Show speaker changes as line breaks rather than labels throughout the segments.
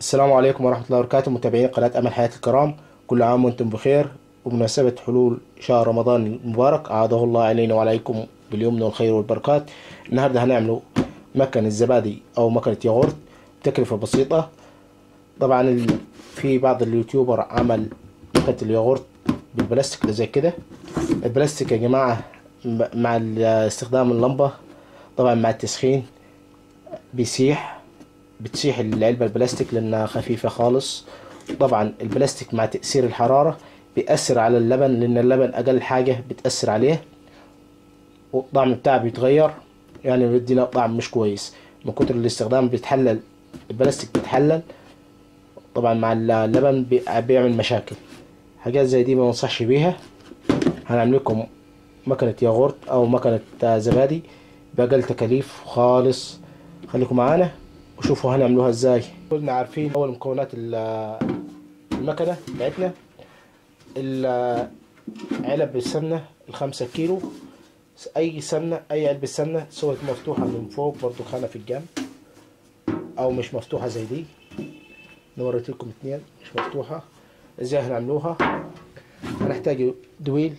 السلام عليكم ورحمة الله وبركاته متابعين قناة أمل حياة الكرام كل عام وأنتم بخير وبمناسبة حلول شهر رمضان المبارك أعاده الله علينا وعليكم باليمن والخير والبركات النهاردة هنعمله مكن الزبادي أو مكنة ياغورت تكلفة بسيطة طبعا ال- في بعض اليوتيوبر عمل مكنة الياغورت بالبلاستيك اللي زي كده البلاستيك يا جماعة م- مع ال- استخدام اللمبة طبعا مع التسخين بيسيح بتسيح العلبة البلاستيك لأنها خفيفة خالص طبعا البلاستيك مع تأثير الحرارة بيأثر على اللبن لأن اللبن أقل حاجة بتأثر عليه والطعم بتاعه بيتغير يعني بيدينا طعم مش كويس من كتر الاستخدام بيتحلل البلاستيك بيتحلل طبعا مع اللبن بي- بيعمل مشاكل حاجات زي دي ما بنصحش بيها هنعمل لكم مكنة ياغورت أو مكنة زبادي بأقل تكاليف خالص خليكم معانا وشوفوا هنعملوها ازاي كلنا عارفين اول مكونات ال- المكنه بتاعتنا ال- علب السمنه الخمسة كيلو اي سمنه اي علبه سمنه سواء مفتوحه من فوق برضو خانه في الجنب او مش مفتوحه زي دي نوريت لكم اتنين مش مفتوحه ازاي هنعملوها هنحتاج دويل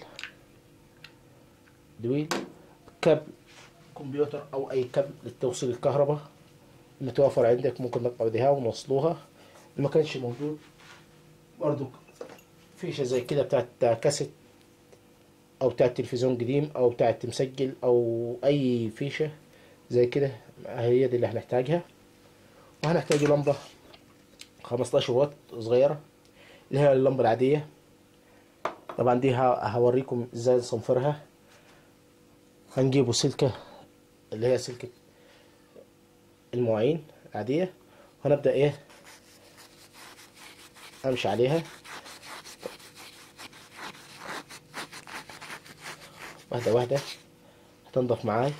دويل كابل كمبيوتر او اي كابل للتوصيل الكهرباء متوفر عندك ممكن نقطع بها ونوصلوها ما كانش موجود برضو فيشة زي كده بتاعت كاسيت او بتاعت تلفزيون قديم او بتاعت مسجل او اي فيشة زي كده هي دي اللي هنحتاجها وهنحتاج لمبة 15 واط صغيرة اللي هي اللمبة العادية طبعا دي ه- هوريكم ازاي نصنفرها هنجيبوا سلكة اللي هي سلكة المواعين العادية وهنبدأ ايه امشي عليها واحدة واحدة هتنضف معاي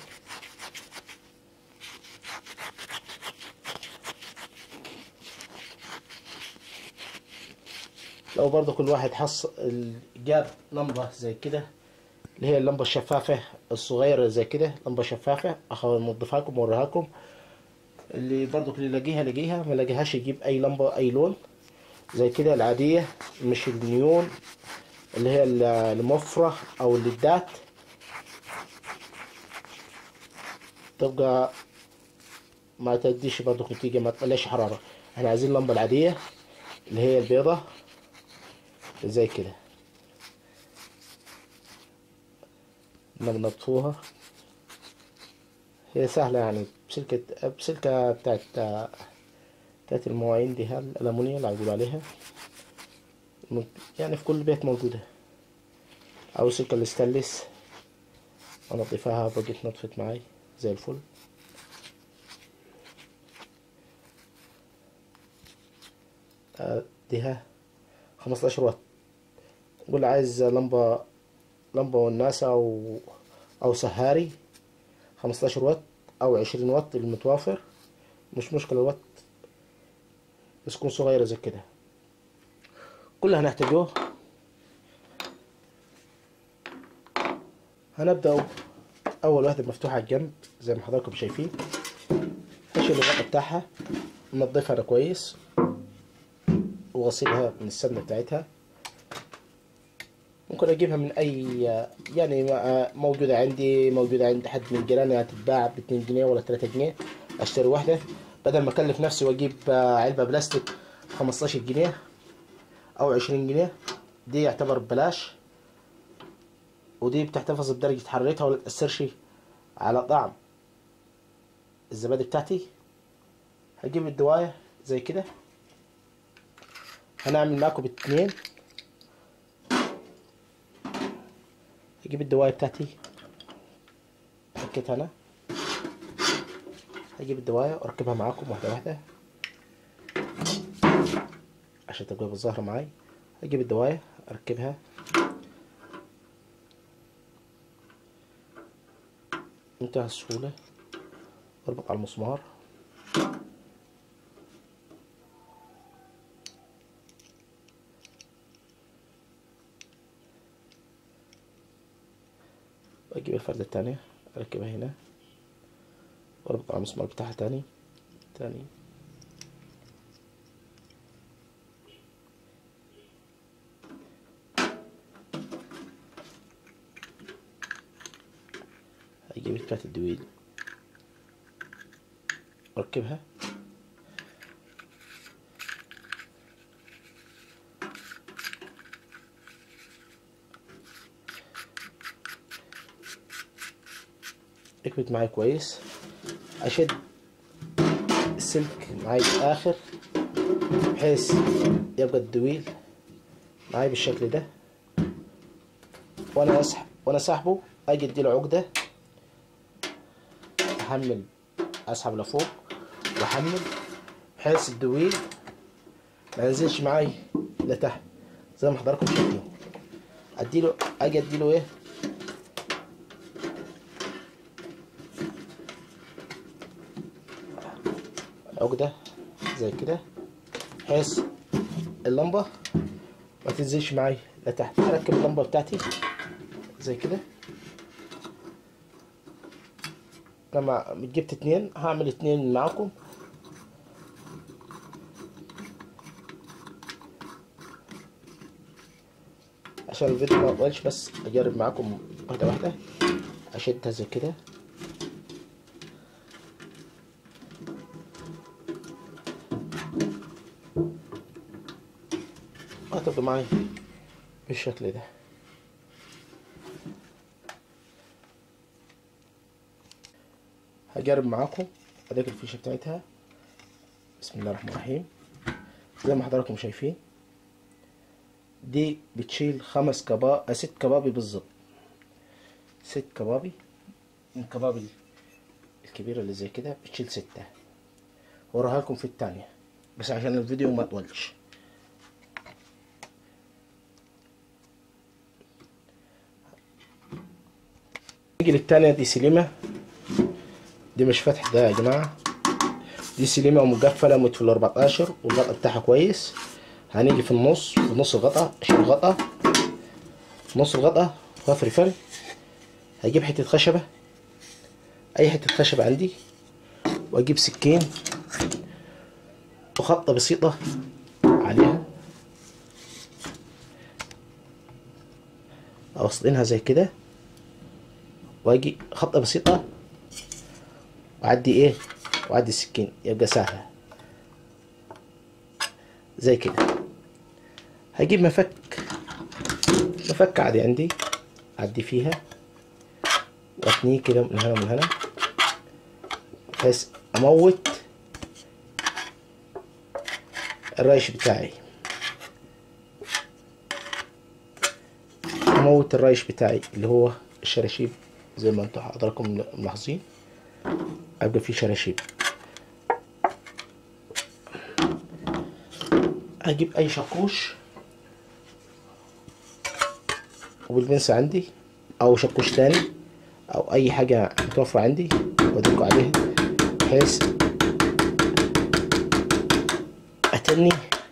لو برضو كل واحد حص جاب لمبة زي كده اللي هي اللمبة الشفافة الصغيرة زي كده لمبة شفافة اخذ نضفها لكم واوريها لكم اللي برضو اللي يلاقيها يلاقيها ما يلاقيهاش يجيب اي لمبة اي لون زي كده العادية مش النيون اللي هي ال- الموفرة او الليدات تبقى ما تديش برضو نتيجة ما تطلعش حرارة احنا عايزين اللمبة العادية اللي هي البيضة زي كده ننضفوها هي سهلة يعني بسلكة بسلكة بتاعت بتاعت المواعين دي الألمونيا اللي هقول عليها يعني في كل بيت موجودة أو سلكة الستانلس أنضفها بقيت نطفت معاي زي الفل أديها خمستاشر واط قول عايز لمبة لمبة وناسة أو أو سهاري خمستاشر واط أو عشرين واط المتوافر مش مشكلة الوات بس تكون صغيرة زي كده كل اللي هنحتاجوه هنبدأ أول واحدة مفتوحة على الجنب زي ما حضراتكم شايفين هشيل الغطا بتاعها ننضفها كويس وغسيلها من السمنة بتاعتها ممكن اجيبها من اي يعني ما- موجودة عندي موجودة عند حد من جيراني هتتباع باتنين جنيه ولا تلاتة جنيه اشتري واحدة بدل ما اكلف نفسي واجيب آه، علبة بلاستيك خمستاشر جنيه او عشرين جنيه دي يعتبر ببلاش ودي بتحتفظ بدرجة حرارتها ولا تأثرش على طعم الزبادي بتاعتي هجيب الدواية زي كده هنعمل معاكم باتنين اجيب الدواية بتاعتي ركبتها انا هجيب الدواية واركبها معاكم واحدة واحدة عشان تبقى بالظاهرة معاي هجيب الدواية اركبها منتهى السهولة اربط على المسمار واجيب الفردة التانية اركبها هنا واربط على المسمار بتاعها تاني تاني اجيب كات الدويل اركبها اكبت معايا كويس اشد السلك معايا الاخر بحيث يبقى الدويل معايا بالشكل ده وانا اسحب وانا ساحبه اجي اديله عقده احمل اسحب لفوق واحمل بحيث الدويل ما ينزلش معاي لتحت زي ما حضراتكم شايفين اديله اجي اديله ايه عقده زي كده بحيث اللمبه ما تنزلش معاي لتحت اركب اللمبه بتاعتي زي كده لما جبت اتنين هعمل اتنين معاكم عشان الفيديو ما يطولش بس اجرب معاكم واحده واحده اشدها زي كده هتبقى معي بالشكل ده هجرب معاكم اديك الفيشه بتاعتها بسم الله الرحمن الرحيم زي ما حضراتكم شايفين دي بتشيل خمس كباب ست كبابي بالظبط ست كبابي من كبابي الكبيرة اللي زي كده بتشيل ستة وراها لكم في التانية بس عشان الفيديو ما طولش نيجي للتانية دي سليمة دي مش فتح ده يا جماعة دي سليمة مقفلة مت في الأربعتاشر والغطا بتاعها كويس هنيجي في النص في نص الغطا اشيل الغطا في نص الغطا وافري فل هجيب حتة خشبة أي حتة خشبة عندي وأجيب سكين وخطة بسيطة عليها أوصلينها زي كده واجي خطة بسيطة وأعدي إيه وأعدي السكين يبقى سهلة زي كده هجيب مفك مفك عادي عندي أعدي فيها وأثنيه كده من هنا ومن هنا بحيث أموت الريش بتاعي أموت الريش بتاعي اللي هو الشراشيب زي ما انتم حضراتكم ملاحظين ابقى فيه شراشيب اجيب اي شاكوش وبالبنسة عندي او شاكوش تاني او اي حاجة متوفرة عندي وادق عليها بحيث اتني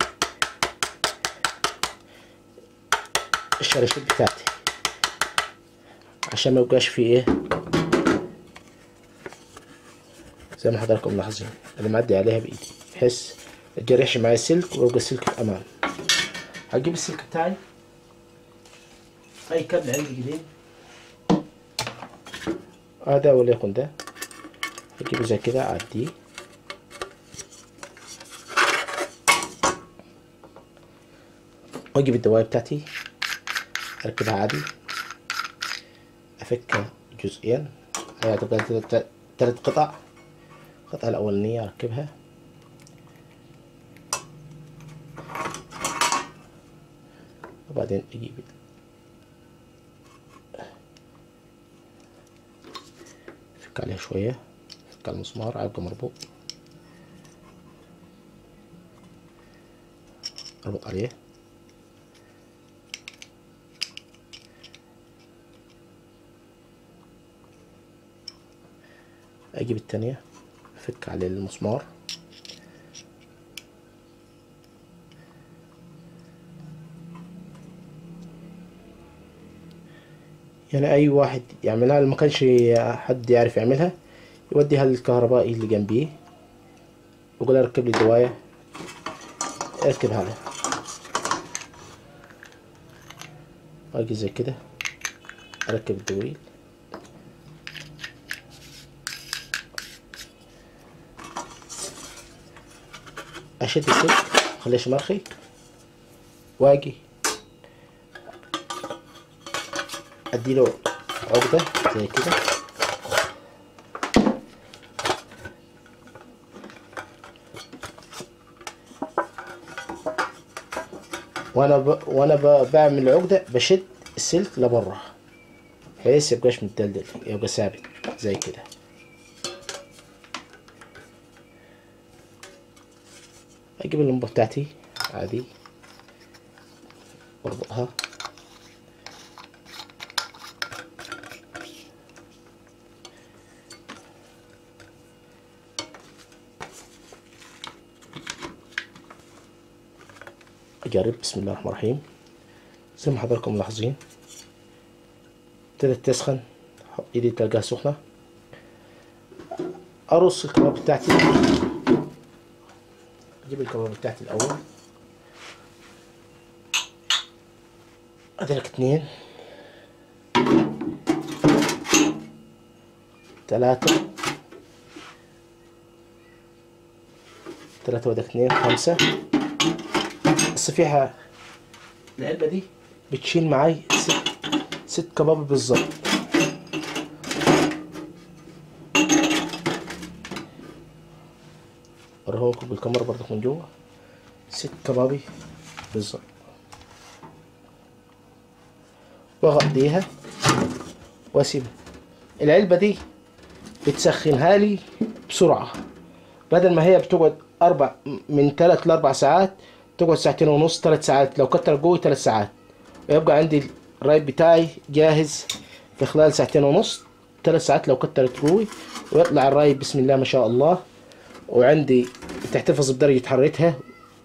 الشراشيب بتاعتي عشان ما يبقاش فيه ايه زي ما حضراتكم ملاحظين انا معدي عليها بايدي بحيث الجريحش معايا السلك ويبقى السلك في امان هجيب السلك بتاعي اي كابل عندي جديد هذا وليكن ده هجيبه زي كده اعديه واجيب الدواية بتاعتي اركبها عادي افكها جزئين هي هتبقى تلات قطع القطعة الأولانية أركبها وبعدين أجيب فك عليها شوية فك على المسمار هيبقى مربوط أربط عليه اجيب التانية افك على المسمار يعني اي واحد يعملها ما كانش حد يعرف يعملها يوديها للكهربائي اللي جنبيه يقول اركب لي دواية اركبها له واجي زي كده اركب الدويل اشد السلك خليش مرخي واجي اديله عقدة زي كده وانا ب... وانا ب... بعمل العقدة بشد السلك لبره بحيث يبقاش متدلدل يبقى ثابت زي كده اجيب اللمبة بتاعتي عادي واربطها اجرب بسم الله الرحمن الرحيم زي ما حضراتكم ملاحظين ابتدت تسخن ايدي تلقاها سخنة ارص الكباب بتاعتي اجيب الكباب بتاعتي الاول ادرك اتنين تلاتة تلاتة ودك اتنين خمسة الصفيحة العلبة دي بتشيل معاي ست ست كباب بالظبط اوريهولكم بالكاميرا برضك من جوه ست كبابي بالظبط واغطيها واسيبها العلبة دي بتسخنها لي بسرعة بدل ما هي بتقعد أربع من ثلاث لأربع ساعات تقعد ساعتين ونص ثلاث ساعات لو كتر جوي ثلاث ساعات ويبقى عندي الرايب بتاعي جاهز في خلال ساعتين ونص ثلاث ساعات لو كترت جوي ويطلع الرايب بسم الله ما شاء الله وعندي تحتفظ بدرجة حرارتها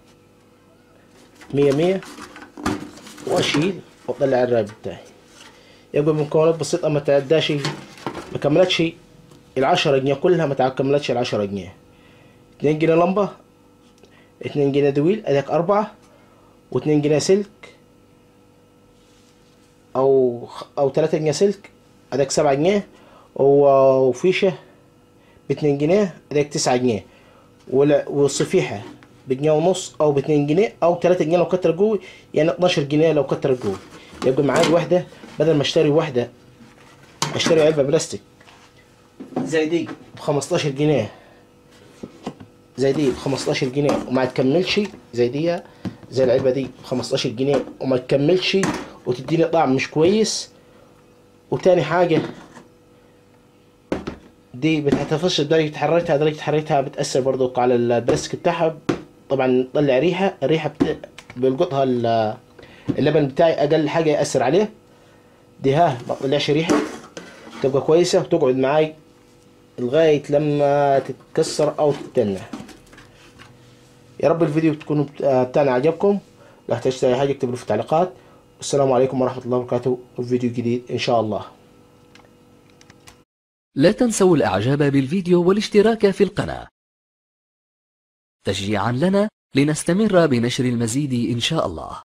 مية مية واشيل واطلع الرايب بتاعي يبقى بمكونات بسيطة ما تعداش ما كملتش العشرة جنيه كلها ما كملتش العشرة جنيه اتنين جنيه لمبة اتنين جنيه دويل اداك اربعة واتنين جنيه سلك او او تلاتة جنيه سلك اداك سبعة جنيه وفيشة باتنين جنيه اداك تسعة جنيه والصفيحة بجنيه ونص او باتنين جنيه او تلاتة جنيه لو كتر جوه يعني اتناشر جنيه لو كتر جوه يبقى معايا الواحدة بدل ما اشتري واحدة اشتري علبة بلاستيك زي دي بخمستاشر جنيه زي دي بخمستاشر جنيه وما تكملش زي دي زي العلبة دي بخمستاشر جنيه وما تكملش وتديني طعم مش كويس وتاني حاجة دي بتحتفظش بدرجة حرارتها درجة حرارتها بتأثر برضو على البلاستيك بتاعها طبعا تطلع ريحة الريحة بت... بيلقطها اللبن بتاعي أقل حاجة يأثر عليه دي ها ما تطلعش ريحة تبقى كويسة وتقعد معاي لغاية لما تتكسر أو تتنى يا رب الفيديو تكون بتاعنا عجبكم لو احتجت أي حاجة اكتبوا في التعليقات والسلام عليكم ورحمة الله وبركاته وفيديو جديد إن شاء الله
لا تنسوا الإعجاب بالفيديو والاشتراك في القناة تشجيعا لنا لنستمر بنشر المزيد إن شاء الله